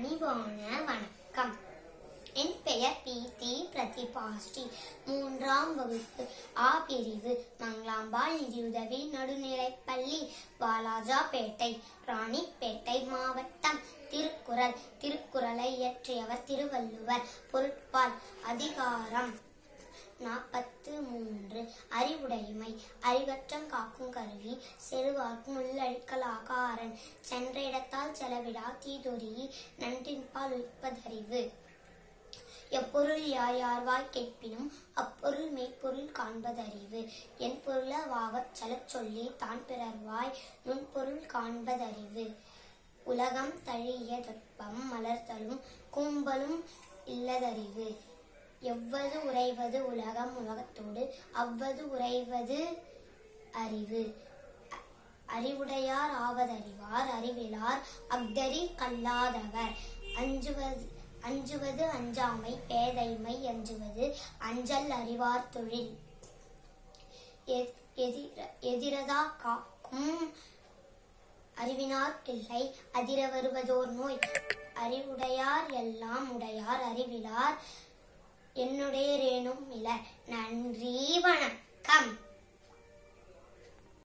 பணிவான வணக்கம் என் பெயர் பி தி பிரதிபாஸ்ரீ மூன்றாம் வகுப்பு ஆ பிரிவு மங்களாம்பாள் நிதியுதவி நடுநிலைப்பள்ளி வாலாஜாபேட்டை ராணிப்பேட்டை மாவட்டம் திருக்குறள் திருக்குறளை இயற்றியவர் திருவள்ளுவர் பொருட்பால் அதிகாரம் நாற்பத்து மூன்று அறிவுடைமை அறிவற்றம் காக்கும் கருவி செருவாக்கும் உள்ளழிக்கலாக ஆரன் சென்ற இடத்தால் செலவிடா தீதொரி நன்றின்பால் உயிர்ப்பதறிவு எப்பொருள் யார் யார்வாய் கேட்பினும் அப்பொருள் மெய்ப்பொருள் காண்பதறிவு என் பொருள வாவச் செலச் சொல்லி தான் பிறர்வாய் நுண்பொருள் காண்பதறிவு உலகம் தழிய தொட்பம் மலர்தலும் கூம்பலும் இல்லதறிவு எவ்வது உறைவது உலகம் உலகத்தோடு அவ்வது உறைவது அறிவு அ- அறிவுடையார் ஆவதறிவார் அறிவிலார் அஃதறி கல்லாதவர் அஞ்சுவது அஞ்சுவது அஞ்சாமை பேதைமை அஞ்சுவது அஞ்சல் அறிவார் தொழில் எ- எதிர- எதிரதா காக்கும் அறிவினார்க்கில்லை அதிர வருவதோர் நோய் அறிவுடையார் எல்லாம் உடையார் அறிவிலார் என்னுடையரேனும் இலர் நன்றி வணக்கம்